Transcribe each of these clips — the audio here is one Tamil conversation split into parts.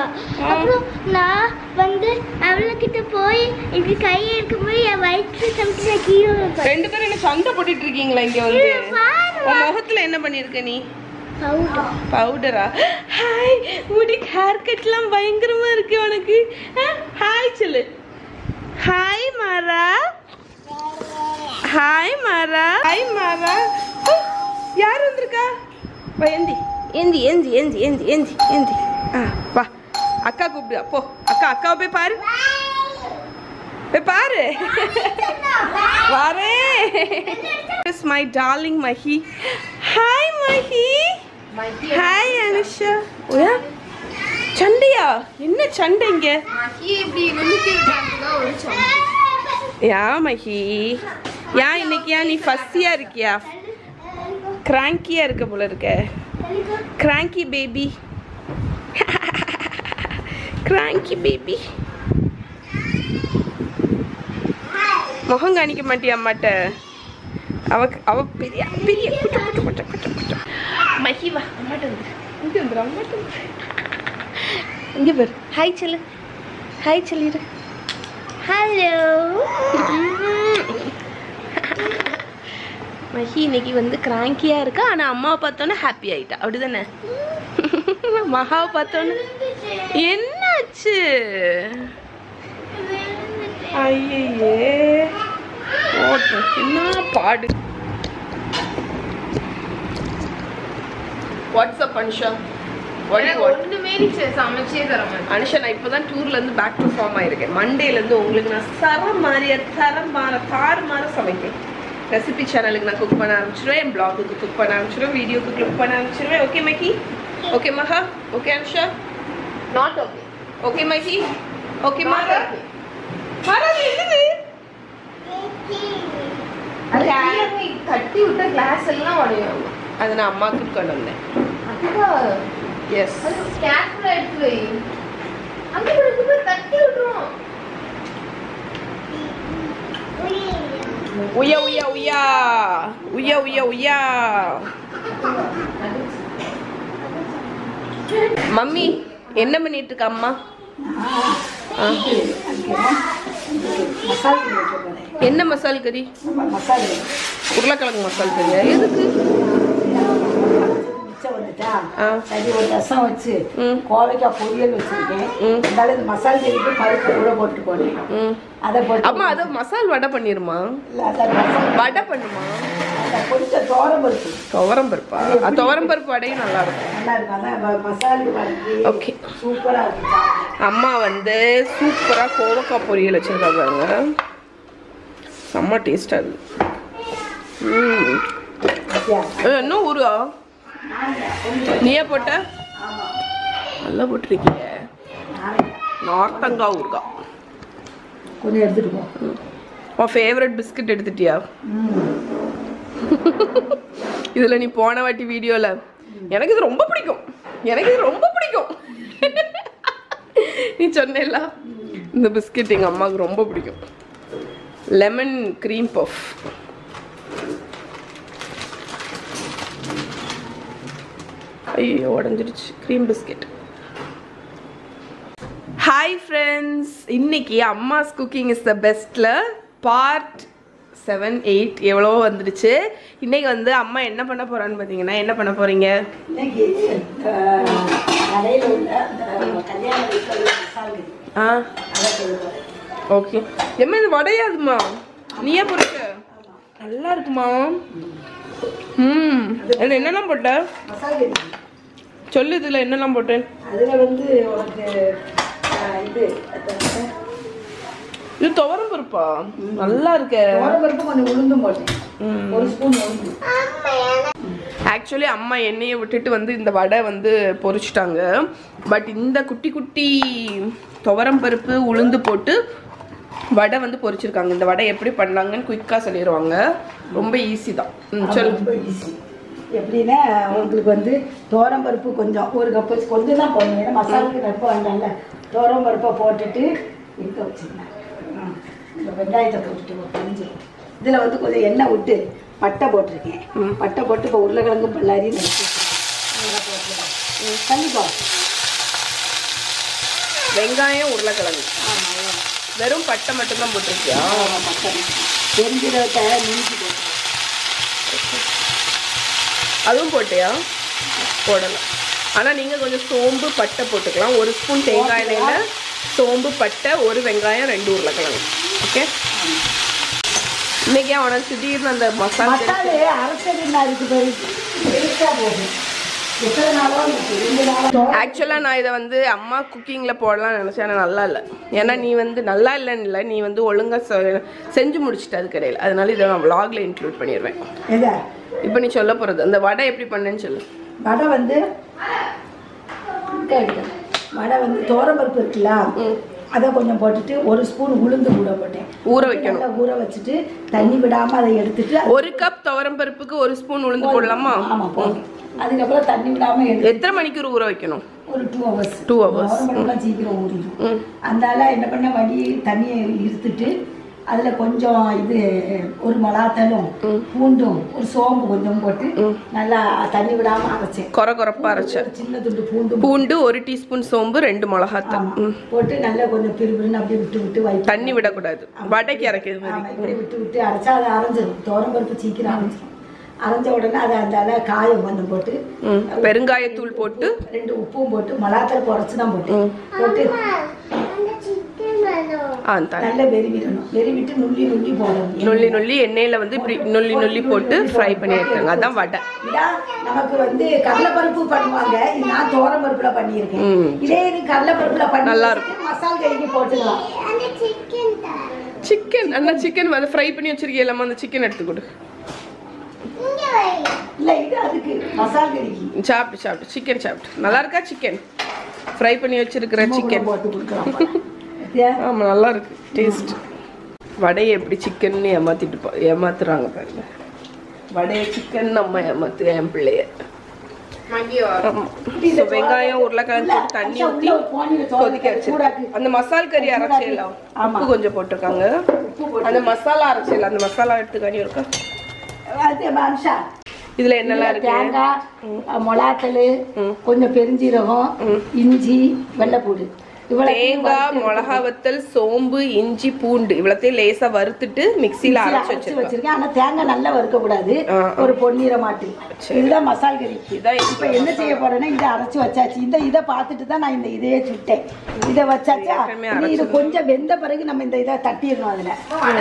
அப்புறம் நான் வந்து அவளுக்கிட்ட போய் இப்படி கை எடுக்கும்போது என் வயிற்று சமைச்சு நான் கீழே விழுந்தேன். ரெண்டு பேரும் என்ன சண்டை போட்டுட்டு இருக்கீங்களா இங்க வந்து இங்க பாருமா. உன் முகத்துல என்ன பண்ணிருக்க நீ பவுடர் பவுடரா ஹாய் முடி ஹேர் கட்லாம் பயங்கரமா இருக்கு உனக்கு ஹாய் சொல்லு hi Mara hi Mara hi Mara ஓ, யார் வந்திருக்கா வா ஏந்தி ஏந்தி ஏந்தி ஏந்தி ஏந்தி ஏந்தி ஏந்தி ஆ வா அக்கா கூப்பிடு அப்போ அக்கா அக்காவை போய் பாரு போய் பாரு வரேன் is my darling Mahi hi Mahi hi Anusha ஓயா சண்டையா என்ன சண்டை இங்க யா மஹி யா இன்னைக்கு யா நீ ஃபஸ்டியா இருக்கியா கிராங்கியா இருக்க போல இருக்க கிராங்கி பேபி கிராங்கி பேபி முகம் காணிக்க மாட்டியா அம்மாட்ட அவ அவ பெரிய பெரிய குட்ட குட்ட குட்ட குட்ட குட்ட மஹி வா அம்மாட்ட வந்து இங்க வந்துரு அம்மாட்ட வந்துரு இங்க பாரு ஹாய் சொல்லு ஹாய் சொல்லிடு ஹலோ மஹி இன்னைக்கு வந்து கிராங்கியா இருக்கா ஆனா அம்மாவை பார்த்தோன்னே ஹாப்பி ஆயிட்டா அப்படிதானே மகாவை பார்த்தோன்னே என்னாச்சு ஐயே ஓட்டு என்ன பாடு what's up Anusha What do you want? ஒண்ணுமே நீ செ- சமைச்சே தர மாட்டேன் அனுஷா நான் இப்போதான் டூர்ல இருந்து பேக் டு ஃபார்ம் ஆயிருக்கேன் மண்டேல இருந்து உங்களுக்கு நான் சரம் மாறிய தரம் மாற தாறு மாற சமைப்பேன் ரெசிபி சேனலுக்கு நான் குக் பண்ண ஆரம்பிச்சிருவேன் என் பிளாகுக்கு குக் பண்ண ஆரம்பிச்சிருவேன் வீடியோக்கு குக் பண்ண ஆரம்பிச்சிருவேன் okay Mahi okay Maha okay Anusha not okay okay Mahi okay Mara Mara இது என்னது தட்டி விட்ட கிளாஸ் எல்லாம் உடையும் அது நான் அம்மாவுக்கு கொண்டு வந்தேன் அதுதான் எஸ் அது கேர்ஃபுல்லா எடுத்து வை அங்க போய் இங்க போய் தட்டி விட்டுரும் உயா உயா உயா உயா உயா உயா மம்மி என்ன பண்ணிட்டு இருக்க அம்மா ஆ. மசாலா போட்டு போனேன் என்ன மசால் கறி மசாலா உருளைக்கிழங்கு மசால் கறியா எதுக்கு மிச்சம் வந்துட்டா ஆ. சரி ஒரு ரசம் வச்சு ம். கோவைக்காய் பொரியல் வச்சிருக்கேன் ம். அதனால இந்த மசாலா செடிக்கு பருப்பு கூட போட்டு போனேன் ம் அதை போட்டு அம்மா அதை மசால் வடை பண்ணிருமா இல்ல, அதான் ரசம் வடை பண்ணுமா அந்த கொஞ்சம் தோரம் பருப்பு துவரம் பருப்பா ஆ, துவரம் பருப்பு வடையும் நல்லா இருக்கும் நல்லா இருக்கும் அதான் ம- மசாலா பருப்பு Okay. சூப்பரா இருக்கும் சாப்பிட. அம்மா வந்து சூப்பரா கோவக்காய் பொரியல் வச்சிருக்கா பாருங்க செம்ம டேஸ்டா இருக்கு ம் பாத்தியா? ஏ, என்ன ஊரா நீயே போட்ட ஆமா நல்லா போட்டிருக்கீங்க நாளைக்கு நார்த்தங்காய் ஊறுகாய் கொஞ்சம் எடுத்துட்டு போ உன் ஃபேவரட் பிஸ்கட் எடுத்துட்டியா ம். இதுல நீ போன வாட்டி வீடியோல எனக்கு இது ரொம்ப பிடிக்கும் எனக்கு இது ரொம்ப பிடிக்கும் நீ சொன்னேல்ல இந்த பிஸ்கட் எங்க அம்மாவுக்கு ரொம்ப பிடிக்கும் லெமன் க்ரீம் பஃப் ஐயோ உடஞ்சிருச்சு க்ரீம் பிஸ்கெட் ஹாய் ஃப்ரெண்ட்ஸ் இன்னைக்கு அம்மாஸ் குக்கிங் இஸ் த பெஸ்ட்டில் பார்ட் செவன் எயிட் எவ்வளோ வந்துடுச்சு இன்னைக்கு வந்து அம்மா என்ன பண்ண போறான்னு பார்த்தீங்கன்னா என்ன பண்ண போறீங்க இன்னைக்கு அஹ், கடையில உள்ள அந்த கல்யாண வீட்டுல உள்ள மசாலா கறி. ஆ அதை சொல்லுவேன் ஓகே எம்மா இது வடையாதுமா நீயே பொறுக்க நல்லா இருக்குமா ம் அதில் என்னெல்லாம் போட்ட மசாலா கறி சொல்லு இதில் என்னெல்லாம் போட்டேன் அதுல வந்து உனக்கு அஹ், இது அது இது துவரம் பருப்பா நல்லா இருக்கே தோரம் பருப்பு கொஞ்சம் உளுந்தும் போட்டேன் ம் ஒரு ஸ்பூன் உளுந்து ஆக்சுவலி அம்மா எண்ணெயை விட்டுட்டு வந்து இந்த வடை வந்து பொரிச்சிட்டாங்க பட் இந்த குட்டி குட்டி துவரம் பருப்பு உளுந்து போட்டு வடை வந்து பொரிச்சிருக்காங்க இந்த வடை எப்படி பண்ணாங்கன்னு குயிக்காக சொல்லிடுவாங்க ரொம்ப ஈஸி தான் ம் சொல்லு ரொம்ப ஈஸி எப்படின்னா உங்களுக்கு வந்து தோரம் பருப்பு கொஞ்சம் ஒரு கப் வச்சு கொஞ்சம் தான் போடணும் ஏன்னா மசாலாக்கு நட்பு வேண்டாம்ல தோரம் பருப்பை போட்டுட்டு இருக்க வச்சுருந்தேன் இந்த வெங்காயத்தை போட்டுட்டு ஒரு கொஞ்சம் இதில் வந்து கொஞ்சம் எண்ணெய் விட்டு பட்டை போட்டிருக்கேன் பட்டை போட்டு இப்போ உருளைக்கிழங்கு பல்லாரி நறுக்கி வச்சிருக்கேன். அதெல்லாம் போட்டுருக்கேன். தள்ளிக்கோ வெங்காயம் உருளைக்கிழங்கு ஆமாம் வெறும் பட்டை மட்டும்தான் போட்டிருக்கியா பெருஞ்சீரகத்தை நுணுக்கி போட்டு அதுவும் போட்டியா போடலாம் ஆனால் நீங்கள் கொஞ்சம் சோம்பு பட்டை போட்டுக்கலாம் ஒரு ஸ்பூன் தேங்காய் எண்ணெயில் சோம்பு பட்டை ஒரு வெங்காயம் ரெண்டு உருளைக்கிழங்கு ஓகே இன்னைக்கு உனக்கு திடீர்னு அந்த மசாலா மசாலு அரைச்சது நான் அதுக்கு பிறகு வேஸ்ட்டாக போகும் எத்தனை நாளோ இருக்கு ரெண்டு நாளோ ஆக்சுவலாக நான் இதை வந்து அம்மா குக்கிங்கில் போடலாம்னு நினச்சேன் ஆனால் நல்லா இல்லை ஏன்னா நீ வந்து நல்லா இல்லைன்னு இல்லை நீ வந்து ஒழுங்காக செஞ்சு முடிச்சிட்ட அதுக்கு இடையில அதனால இதை நான் vlogல இன்க்ளூட் பண்ணிடுவேன் எதை இப்போ நீ சொல்ல போகிறது அந்த வடை எப்படி பண்ணேன்னு சொல்லு வடை வந்து இங்க இருக்கு. வடை வந்து தோரம்பருப்பு இருக்குல்ல அதை கொஞ்சம் போட்டுட்டு ஒரு ஸ்பூன் உளுந்து கூட போட்டேன் ஊற வைக்கணும் நல்லா ஊற வச்சுட்டு தண்ணி விடாம அதை எடுத்துட்டு அது- ஒரு கப் துவரம் பருப்புக்கு ஒரு ஸ்பூன் உளுந்து போடலாமா ஆமா போதும் அதுக்கப்புறம் தண்ணி விடாம எடுத்து எத்தனை மணிக்கு ஊற வைக்கணும் ஒரு டூ ஹவர்ஸ் Two hours. தோரம்பருப்புலாம் சீக்கிரம் ஊறிடும் ம் அதனால என்ன பண்ண வடி தண்ணியை இருத்துட்டு அதுல கொஞ்சம் இது ஒரு மிளகாத்தலும் பூண்டும் ஒரு சோம்பு கொஞ்சம் போட்டு நல்லா தண்ணி விடாம அரைச்சேன் கொர கொரப்பா அரைச்ச ஒரு சின்ன துண்டு பூண்டு பூண்டு ஒரு டீஸ்பூன் சோம்பு ரெண்டு மிளகாத்தூள் ஆமா. போட்டு நல்லா கொஞ்சம் பிரிபிரின்னு அப்படியே விட்டு விட்டு வைப்பேன் தண்ணி விடக்கூடாது வடைக்கு அரைக்கிறது மாதிரி ஆமா, இப்படி விட்டு விட்டு அரைச்சா அது அரைஞ்சிடும் தோரம் பருப்பு சீக்கிரம் அரைஞ்சிடும் அரைஞ்ச உடனே அதை அந்த காயம் கொஞ்சம் போட்டு ம் பெருங்காயத்தூள் போட்டு ரெண்டு உப்பும் போட்டு மிளகாத்தல் குறைச்சி தான் போட்டு போட்டு அந்த சிக்கன் வேணும் ஆ தண்ணி நல்லா வெறிவிடணும் வெறிவிட்டு நுள்ளி நுள்ளி போடணும் நுள்ளி நுள்ளி எண்ணெயில வந்து இப்படி நுள்ளி நுள்ளி போட்டு ஃப்ரை பண்ணி எடுத்தாங்க அதான் வடை இதான் நமக்கு வந்து கடலைப்பருப்பு பண்ணுவாங்க இது நான் தோரம் பருப்புல பண்ணியிருக்கேன் ம். இதே இது கடலைப்பருப்புல பண்ணி நல்லா வச்சுட்டு மசால் கறிக்கு போட்டுக்கலாம் அந்த சிக்கன் தான் சிக்கன் அண்ணா சிக்கன் அதை ஃப்ரை பண்ணி வச்சிருக்கீங்களாம்மா அந்த சிக்கன் எடுத்து கொடு இங்க வை இல்ல இது அதுக்கு மசால் கறிக்கு சாப்பிட்டு சாப்பிட்டு சிக்கன் சாப்பிட்டு நல்லா இருக்கா சிக்கன் ஃப்ரை பண்ணி வச்சிருக்கிற சிக்கன் போட்டு கொடுக்கலாம் பாத்தியா? ஆமா நல்லா இருக்கு டேஸ்ட் வடையை எப்படி சிக்கன்னு ஏமாத்திட்டு போ ஏமாத்துறாங்க பாருங்க வடைய சிக்கன் நம்ம ஏமாத்து என் பிள்ளைய ஆமா. So, வெங்காயம் உருளைக்கிழங்கு போட்டு தண்ணி ஊற்றி உள்ள ஒரு கோணியில சோறு கொதிக்க வச்சிருக்கேன் அந்த மசால் கறி அரைச்சிடலாம் ஆமா. உப்பு கொஞ்சம் போட்டிருக்காங்க அந்த மசாலா அரைச்சிடலாம் அந்த மசாலா எடுத்துக்கானி இருக்கா அது மனுஷா இதுல என்னெல்லாம் இருக்கு தேங்காய் மிளகாத்தல் கொஞ்சம் பெருஞ்சீரகம் இஞ்சி வெள்ளைப்பூடு இவ்வளவு தேங்காய் மிளகா வத்தல் சோம்பு இஞ்சி பூண்டு இவ்வளத்தையும் லேசா வறுத்துட்டு மிக்சியில அரைச்சு அரைச்சு வச்சிருக்கேன் வச்சிருக்கேன் ஆனா தேங்காய் நல்லா வறுக்க கூடாது ஆ. ஒரு பொன்னிற மாட்டு இதுதான் மசால் கறி இதான் இப்ப என்ன செய்ய போறேன்னா இதை அரைச்சு வச்சாச்சு இந்த இதை பார்த்துட்டு தான் நான் இந்த இதையே சுட்டேன் இதை வச்சாச்சா ஏற்கனவே இனி இது கொஞ்சம் வெந்த பிறகு நம்ம இந்த இதை தட்டிடணும் அதுல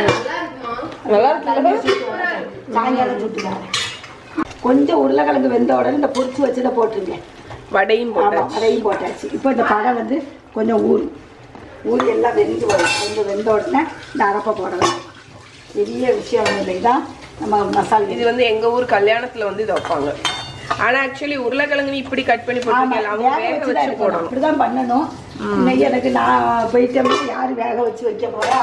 நல்லா இருக்கு சாயங்காலம் சுட்டுக்காங்க கொஞ்சம் உருளைக்கிழங்கு வெந்த உடனே இந்த பொரிச்சு வச்சதை போட்டுருங்க வடையும் ஆமா போட்டாச்சு அதையும் போட்டாச்சு இப்போ இந்த பழம் வந்து கொஞ்சம் ஊறும் ஊறி எல்லாம் வெந்து வரும் கொஞ்சம் வெந்த உடனே இந்த அரப்பை போடலாம் பெரிய விஷயம் ஒண்ணும் இல்லை இதான் நம்ம மசாலா இது வந்து எங்க ஊர் கல்யாணத்துல வந்து இதை வைப்பாங்க ஆனா ஆக்சுவலி உருளைக்கிழங்கு நீ இப்படி கட் பண்ணி ஆமா போட்டுருக்கீங்க அவங்க வேக வேக வச்சு தான் வச்சு எடுக்கணும் போடணும் அப்படிதான் பண்ணணும் இன்னைக்கு எனக்கு நான் போயிட்டோம்னா யாரு வேக வச்சு வைக்க போறா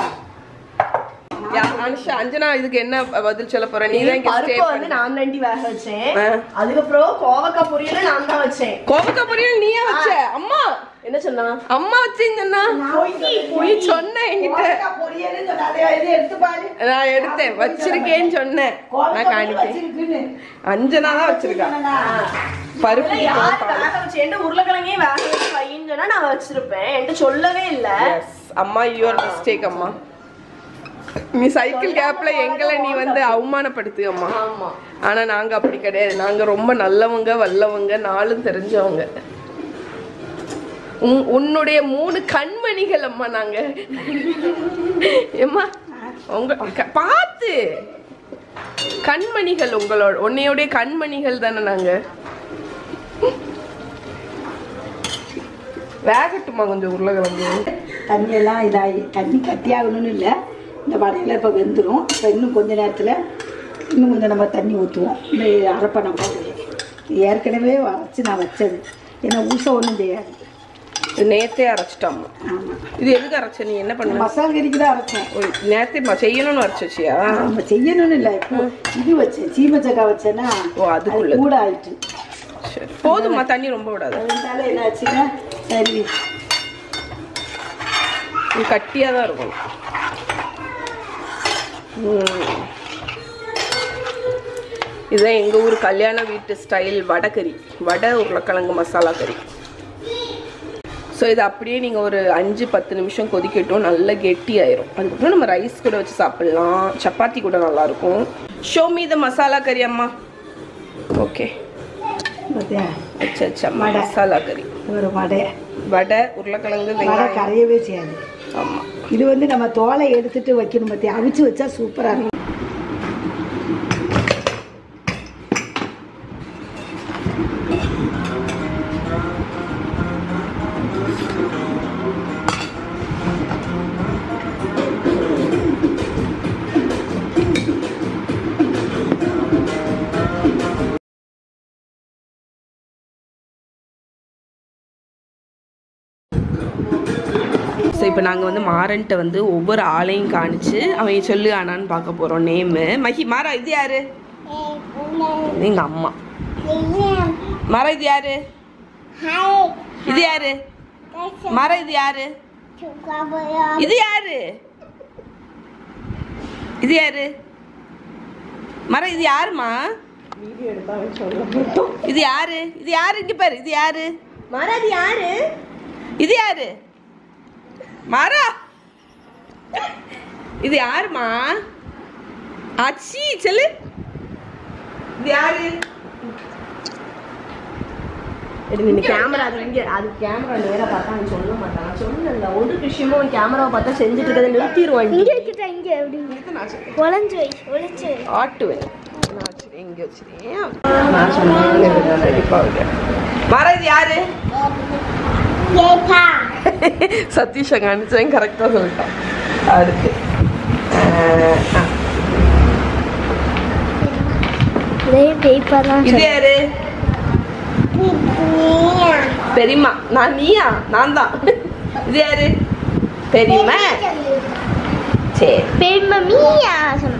யா- அனுஷா அஞ்சனா இதுக்கு என்ன பதில் சொல்ல போற நீ தான் இங்க ஸ்டே பருப்பை வந்து பண்ண நான் தாண்டி வேக வச்சேன் ஆ. அதுக்கப்புறம் அதுக்கப்புறம் கோவக்காய் பொரியல நான் தான் வச்சேன் கோவக்காய் பொரியல் நீயே வச்ச அம்மா என்ன சொன்னா அம்மா வச்சீங்கன்னா நீ சொன்ன என்கிட்ட கோவக்காய் பொரியல்னு சொன்ன, அதை இது எடுத்து பாரு நான் எடுத்தேன் வச்சிருக்கேன்னு சொன்னேன் நான் கோவக்காய் பொரியல் காணிக்கேன் வச்சிருக்குன்னு. அஞ்சனா தான் வச்சிருக்கா சொன்னேனா? பருப்பு யார் வேக வச்சு என்கிட்ட உருளைக்கிழங்கையும் வேக வச்சு வைன்னு சொன்னா நான் வச்சிருப்பேன் என்கிட்ட சொல்லவே இல்ல Yes. அம்மா யுவர் மிஸ்டேக் அம்மா நீ சைக்கிள் கேப்ல எங்களை நீ வந்து அவமானப்படுத்து அம்மா ஆமா ஆனா நாங்க அப்படி கிடையாது நாங்க ரொம்ப நல்லவங்க வல்லவங்க நாளும் தெரிஞ்சவங்க உன்- உன்னுடைய மூணு கண்மணிகள் அம்மா நாங்க ஏம்மா உங்க க- பார்த்து கண்மணிகள் உங்களோட உன்னையோடைய கண்மணிகள் தானே நாங்க வேகட்டுமா கொஞ்சம் உருளைக்கிழங்கு தண்ணியெல்லாம் இதாகி தண்ணி கட்டியாகணும்னு இல்லை இந்த வடையில் இப்போ வெந்துடும் இப்போ இன்னும் கொஞ்ச நேரத்தில் இன்னும் கொஞ்சம் நம்ம தண்ணி ஊற்றுவோம் இந்த அரைப்பை நான் போடுவேன் இது ஏற்கனவே அரைச்சி நான் வச்சது ஏன்னா ஊச ஒன்றும் செய்யாது இது நேத்தே அரைச்சிட்டாமா ஆமாம் இது எதுக்கு அரைச்ச நீ என்ன பண்ண மசால் கறிக்கு தான் அரைச்சேன் ஓ, நேத்தே ம- செய்யணும்னு அரைச்சு வச்சியா நம்ம செய்யணும்னு இல்லை இப்போ இது வச்சேன் சீமச்சக்காய் வச்சேன்னா ஓ, அதுக்குள்ளது. கூட ஆயிட்டு சரி போதுமா தண்ணி ரொம்ப விடாது அதனால என்ன ஆச்சுன்னா சரி இது கட்டியா தான் இருக்கும் ம். இதுதான் எங்க ஊர் கல்யாண வீட்டு ஸ்டைல் வடை கறி வடை உருளைக்கிழங்கு மசாலா கறி ஸோ ஸோ இது அப்படியே நீங்கள் ஒரு அஞ்சு பத்து நிமிஷம் கொதிக்கட்டும் நல்லா கெட்டியாயிரும் அதுக்கப்புறம் நம்ம ரைஸ் கூட வச்சு சாப்பிட்லாம் சப்பாத்தி கூட நல்லாயிருக்கும் ஷோ மீ த மசாலா கறி அம்மா ஓகே பார்த்தியா அச்சா அச்சா மசாலா கறி ஒரு வடை வடை உருளைக்கிழங்கு வடை வெங்காயம் கரையவே செய்யாது ஆமாம் இது வந்து நம்ம தோலை எடுத்துட்டு வைக்கணும் பார்த்தியா அவிச்சு வச்சா சூப்பராக இருக்கும் ஸோ இப்போ நாங்கள் வந்து மாறன்ட்ட வந்து ஒவ்வொரு ஆளையும் காணிச்சு அவன் சொல்லு ஆனான்னு பார்க்க போகிறோம் நேமு மஹி மாறா இது யாரு எங்கள் அம்மா மர இது யாரு இது யாரு மர இது யாரு இது யாரு இது யாரு மர இது யாருமா இது யாரு இது யாரு இங்க பாரு இது யாரு மர இது யாரு இது யாரு மாறா இது யாருமா ஆச்சி செல்லு இது யாரு நீ கேமரா அது இங்க அது கேமரா நேரா பார்த்தா அவன் சொல்ல மாட்டான் சொல்லல ஒரு விஷயமும் அவன் கேமராவை பார்த்தா செஞ்சுட்டு இருக்கதை நிறுத்திடுவான் இங்க வைக்கிட்டா இங்க எப்படி ஒளிஞ்சு வை ஒளிச்சு வை ஆட்டுவேன் நான் வச்சிருக்கேன் இங்க வச்சிருக்கேன் நான் சொன்னேன் நடிப்பாங்க மாறா இது யாரு ஏப்பா சதீஷை காணிச்சேன் கரெக்டாக சொல்லிட்டான் அடுத்து அஹ், ஆ. இதே பேப்பா தான் இது யாரு பெரியம்மா நான் நீயா நான் தான் இது யாரு பெரியம்மா சரி பெரியம்மா மீயா சொன்னா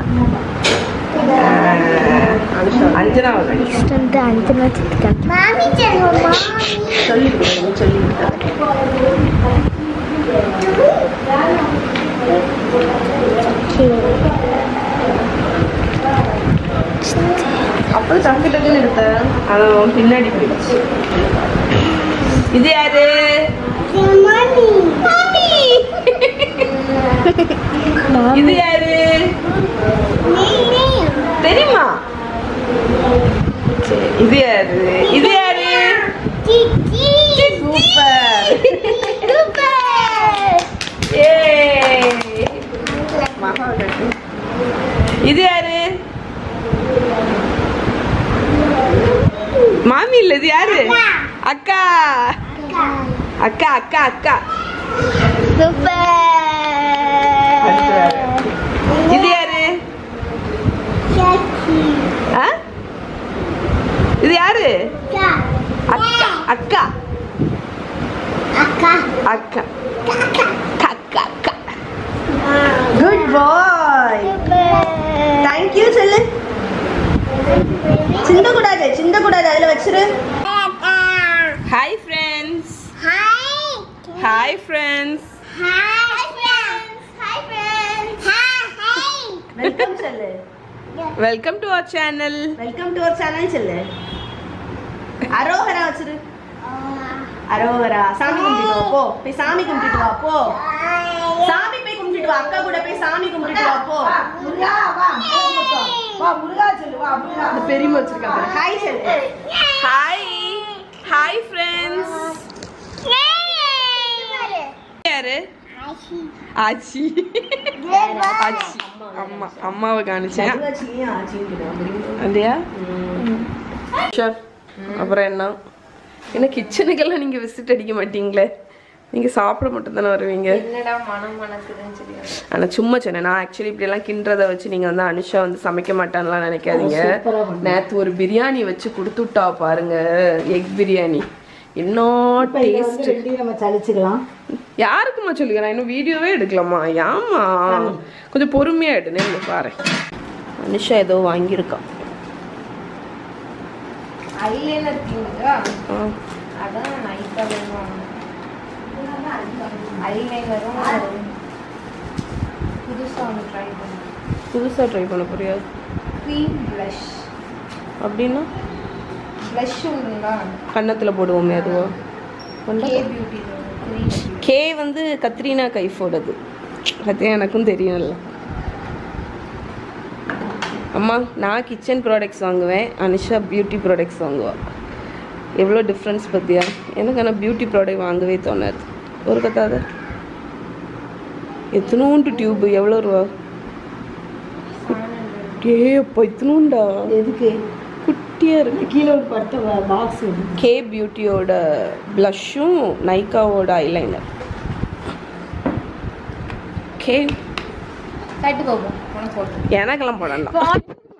அஹ், அஞ்சனா வந்து நெக்ஸ்ட் வந்து அஞ்சு மாசத்துக்கு மாமி சொல்லுமா சொல்லி சொல்லி அப்புறம் டக்கு டக்குன்னு எடுத்தேன் அதான் பின்னாடி போயிடுச்சு இது யாரு மாமி இது யாரு தெரியுமா சரி இது யாரு இது யாரு சூப்பர் ஏய் மகா கட்டு. இது யாரு மாமி இல்ல இது யாரு அக்கா அக்கா அக்கா அக்கா இது யாரு ஆ? இது யாரு அக்கா அக்கா அக்கா அக்கா அக்கா அக்கா குட் பாய் தேங்க்யூ சொல்லு சிந்த கூடாது சிந்த கூடாது அதுல வச்சிரு hi friends hi hi friends hi friends hi friends hi welcome சொல்லு welcome to our channel welcome to our channel சொல்லு அரோகரா வச்சிரு அரோகரா சாமி கும்பிட்டு வா போ போய் சாமி கும்பிட்டு வா போ சாமி போய் கும்பிட்டு வா அக்கா கூட போய் சாமி கும்பிட்டு வா போ முருகா வா முருகா வா முருகா சொல்லு வா முருகா அந்த பெரியம்மா வச்சிருக்காங்க ஹாய் சொல்லு ஹாய் ஹாய் ஃப்ரெண்ட்ஸ் யாரு ஆச்சி ஆச்சி அம்மா அம்மாவை காணிச்சேன் மதுவாச்சியும் ஆச்சியும் கிட்ட அப்படியா ஷர் அப்புறம் என்ன என்ன கிச்சனுக்கெல்லாம் நீங்கள் விசிட் அடிக்க மாட்டீங்களே நீங்கள் சாப்பிட மட்டும் தானே வருவீங்க என்னடா மனம் மணக்குதுன்னு சொல்லி ஆனால் சும்மா சொன்னேன் நான் ஆக்சுவலி இப்படியெல்லாம் கிண்டுறதை வச்சு நீங்கள் வந்து அனுஷா வந்து சமைக்க மாட்டான்லாம் நினைக்காதீங்க நேற்று ஒரு பிரியாணி வச்சு கொடுத்துட்டா பாருங்க எக் பிரியாணி என்ன இப்போ இதை வந்து டேஸ்ட் ரெண்டையும் நம்ம சலிச்சுக்கலாம் யாருக்குமா சொல்லுங்க நான் இன்னும் வீடியோவே எடுக்கலாமா ஏமா கொஞ்சம் பொறுமையா எடு நெல்லு பாரு அனுஷா ஏதோ வாங்கியிருக்கான் ஐலைனர் இருக்கீங்களா ஆ. அதான் நைட்டாக வேணும் ஐலைனரும் புதுசாக ஒன்று ட்ரை பண்ணேன் புதுசா ட்ரை பண்ண போறியா க்ரீம் ப்ளஷ் அப்படின்னா ப்ளஷ் உண்டுங்களா கன்னத்துல போடுவோமே அதுவா கொண்டா? கே பியூட்டி கே வந்து கத்ரீனா கைஃபோடது அது எனக்கும் தெரியும்ல அம்மா நான் கிச்சன் ப்ராடக்ட்ஸ் வாங்குவேன் அனிஷா பியூட்டி ப்ராடக்ட்ஸ் வாங்குவா எவ்வளோ டிஃப்ரென்ஸ் பற்றியா எனக்கு ஆனால் பியூட்டி ப்ராடக்ட் வாங்கவே தோணாது ஒரு கத்தாத எத்தனோண்டு டியூப் எவ்வளோ ரூபா ஏ அப்பா இத்தனோண்டா எதுக்கு குட்டியாக இருக்கு கீழே ஒரு படுத்த பாக்ஸ் இருக்கு கே பியூட்டியோட ப்ளஷ்ஷும் நைக்காவோட ஐலைனர் கே கட்டு போகும் உனக்கு போட்டு எனக்கெல்லாம் போடலாம்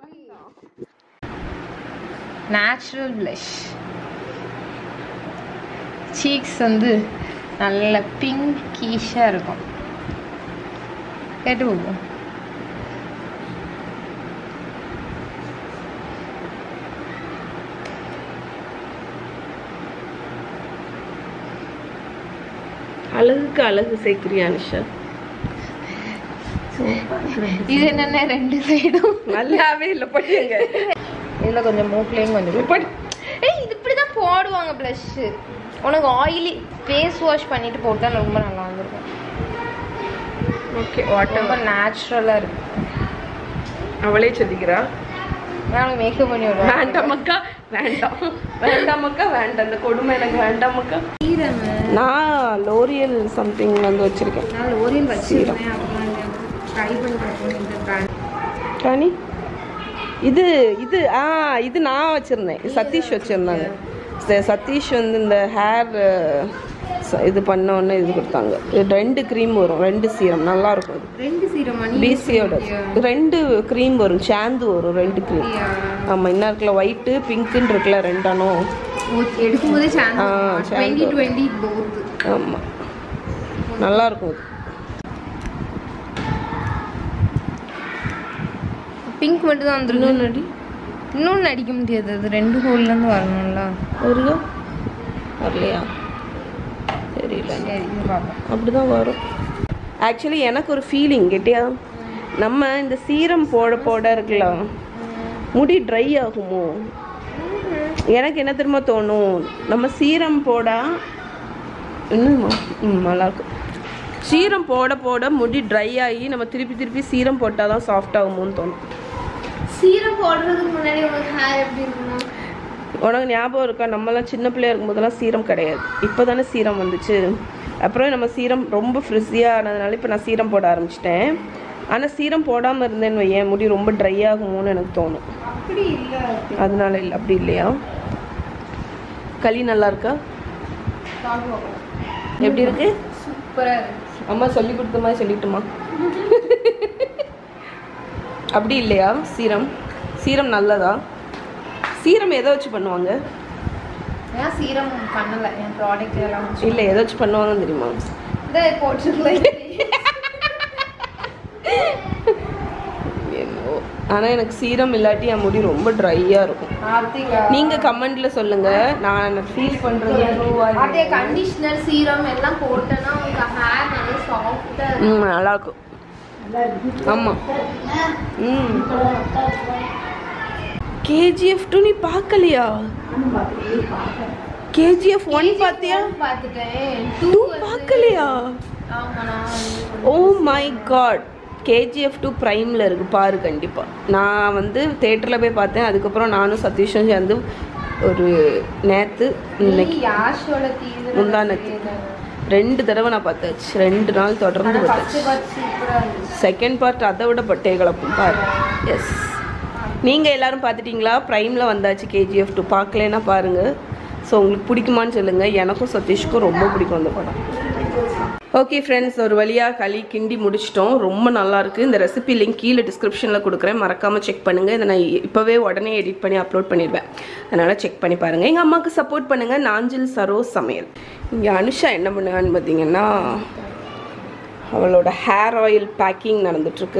நேச்சுரல் ப்ளஷ் சீக்ஸ் வந்து நல்ல பிங்கிஷாக இருக்கும் கேட்டு போகும் அழகுக்கு அழகு சேர்க்குறியா அனிஷா இது என்னென்ன ரெண்டு சைடும் நல்லாவே இல்லை படியுங்க இதில் கொஞ்சம் மூக்லேயும் கொஞ்சம் படி ஏய் இது இப்படி தான் போடுவாங்க ப்ளஷ்ஷு உனக்கு ஆயிலி ஃபேஸ் வாஷ் பண்ணிட்டு போட்டால் ரொம்ப நல்லா வந்திருக்கும் ஓகே ரொம்ப வாட்டர் நேச்சுரலாக இருக்கு அவளே சதிக்கிறா நான் மேக்கப் பண்ணி விடுவேன் வேண்டாமக்கா வேண்டாம் வேண்டாமக்கா வேண்டாம் இந்த கொடுமை எனக்கு வேண்டாமக்கா நான் லோரியல் சம்திங் வந்து வச்சிருக்கேன் நான் லோரியல் வச்சிருக்கேன் அப்புறம் ட்ரை பண்ணி பார்ப்போம் இந்த பிராண்ட் ராணி இது இது ஆ இது நான் வச்சிருந்தேன் சதீஷ் வச்சிருந்தாங்க ச- சதீஷ் வந்து இந்த ஹேர் இது பண்ண உடனே இது கொடுத்தாங்க இது ரெண்டு க்ரீம் வரும் ரெண்டு சீரம் நல்லா இருக்கும் அது ரெண்டு சீரம் மணி பிசியோட ரெண்டு க்ரீம் வரும் சாந்து வரும் ரெண்டு க்ரீம் ஆமாம் என்ன இருக்குல்ல ஒயிட்டு பிங்க்குன்னு இருக்குல்ல ரெண்டானும் எடுக்கும்போதே ஆ, சான்ஸ் chance டுவெண்ட்டி வரும். டுவெண்ட்டி போத் ஆமாம் நல்லா இருக்கும் அது பிங்க் மட்டும் தான் வந்துருக்கு இன்னொன்று அடி இன்னொன்று அடிக்க முடியாது அது ரெண்டு ஹோல்லேருந்து வரணும்ல வருதா வரலையா தெரியல சரி இது பார்ப்போம் அப்படிதான் வரும் ஆக்சுவலி எனக்கு ஒரு ஃபீலிங் கேட்டியா நம்ம இந்த சீரம் போட போட இருக்கலாம் முடி ட்ரை ஆகுமோ எனக்கு என்ன தெரியுமா தோணும் நம்ம சீரம் போடா என்னமா ம் நல்லா இருக்கும் சீரம் போட போட முடி ட்ரை ஆகி நம்ம திருப்பி திருப்பி சீரம் போட்டால் தான் சாஃப்ட் ஆகுமோன்னு தோணும் சீரம் போடுறதுக்கு முன்னாடி உங்களுக்கு ஹேர் எப்படி இருக்கணும் உனக்கு ஞாபகம் இருக்கா நம்மலாம் சின்ன பிள்ளையா இருக்கும்போதெல்லாம் சீரம் கிடையாது இப்போ தானே சீரம் வந்துச்சு அப்புறம் நம்ம சீரம் ரொம்ப ஃப்ரிஸியாக ஆனதுனால இப்போ நான் சீரம் போட ஆரம்பிச்சிட்டேன் ஆனால் சீரம் போடாமல் இருந்தேன்னு வையேன் முடி ரொம்ப ட்ரை ஆகுமோன்னு எனக்கு தோணும் அப்படி இல்லை அதனால இல்லை அப்படி இல்லையா களி நல்லா இருக்கா எப்படி இருக்கு சூப்பராக இருக்கு அம்மா சொல்லி கொடுத்த மாதிரி சொல்லிட்டுமா அப்படி இல்லையா சீரம் சீரம் நல்லதா சீரம் எதை வச்சு பண்ணுவாங்க ஏன் சீரம் பண்ணலை என் ப்ராடக்ட் எல்லாம் வச்சு. இல்லை எதை வச்சு பண்ணுவாங்கன்னு தெரியுமா இதை போட்டுருக்கலாம் என்னவோ ஆனால் எனக்கு சீரம் இல்லாட்டி என் முடி ரொம்ப ட்ரையாக இருக்கும் ஆர்த்திகா நீங்கள் கமெண்ட்டில் சொல்லுங்கள் நான் ஃபீல் பண்ணுறது அப்படியே கண்டிஷனர் சீரம் எல்லாம் போட்டேன்னா உங்க ஹேர் நல்லா சாஃப்டா ம் நல்லாயிருக்கும் ஆமாம் ம் கேஜிஎஃப் டூ நீ பார்க்கலையா கேஜிஎஃப் ஒன் பார்த்தியா பார்த்துட்டேன் டூ பார்க்கலையா ஆமா நான் oh my God KGF two ப்ரைமில் இருக்குது பாரு கண்டிப்பாக நான் வந்து தேட்டரில் போய் பார்த்தேன் அதுக்கப்புறம் நானும் சதீஷும் சேர்ந்து ஒரு நேற்று இன்னைக்கு யாஷோட தீவிர முந்தானத்து ரெண்டு தடவை நான் பார்த்தாச்சு ரெண்டு நாள் தொடர்ந்து பார்த்தாச்சு ஃபர்ஸ்ட் பார்ட் சூப்பரா இருந்துச்சு செகண்ட் பார்ட் அதை விட பட்டே கலப்பும் பாரு எஸ் நீங்கள் எல்லாரும் பார்த்துட்டீங்களா ப்ரைமில் வந்தாச்சு கேஜிஎஃப் டூ பார்க்கலன்னா பாருங்கள் ஸோ உங்களுக்கு பிடிக்குமான்னு சொல்லுங்கள் எனக்கும் சதீஷ்க்கும் ரொம்ப பிடிக்கும் அந்த படம் ஓகே ஃப்ரெண்ட்ஸ் ஒரு வழியாக களி கிண்டி முடிச்சிட்டோம் ரொம்ப நல்லா இருக்கு இந்த ரெசிபி லிங்க் கீழே டிஸ்கிரிப்ஷனில் கொடுக்குறேன் மறக்காமல் செக் பண்ணுங்கள் இதை நான் இப்போவே உடனே எடிட் பண்ணி அப்லோட் பண்ணிடுவேன் அதனால் செக் பண்ணி பாருங்கள் எங்கள் அம்மாவுக்கு சப்போர்ட் பண்ணுங்கள் நாஞ்சில் சரோ சமையல் இங்கே அனுஷா என்ன பண்ணுவான்னு பார்த்தீங்கன்னா அவளோட ஹேர் ஆயில் பேக்கிங் நடந்துட்டுருக்கு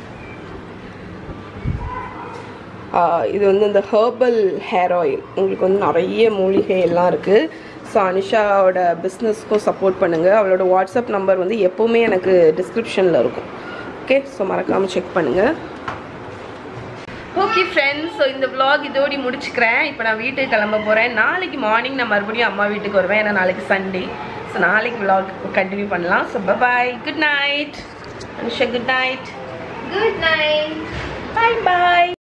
இது வந்து இந்த ஹெர்பல் ஹேர் ஆயில் உங்களுக்கு வந்து நிறைய மூலிகை எல்லாம் இருக்குது ஸோ அனிஷாவோட பிஸ்னஸ்க்கும் சப்போர்ட் பண்ணுங்கள் அவளோட வாட்ஸ்அப் நம்பர் வந்து எப்போவுமே எனக்கு டிஸ்கிரிப்ஷனில் இருக்கும் ஓகே ஸோ மறக்காமல் செக் பண்ணுங்கள் ஓகே ஃப்ரெண்ட்ஸ் ஸோ இந்த vlog இதோடி முடிச்சுக்கிறேன் இப்போ நான் வீட்டுக்கு கிளம்ப போகிறேன் நாளைக்கு மார்னிங் நான் மறுபடியும் அம்மா வீட்டுக்கு வருவேன் ஏன்னா நாளைக்கு சண்டே ஸோ நாளைக்கு vlog கண்டினியூ பண்ணலாம் so bye good night Anusha good night good night bye பாய்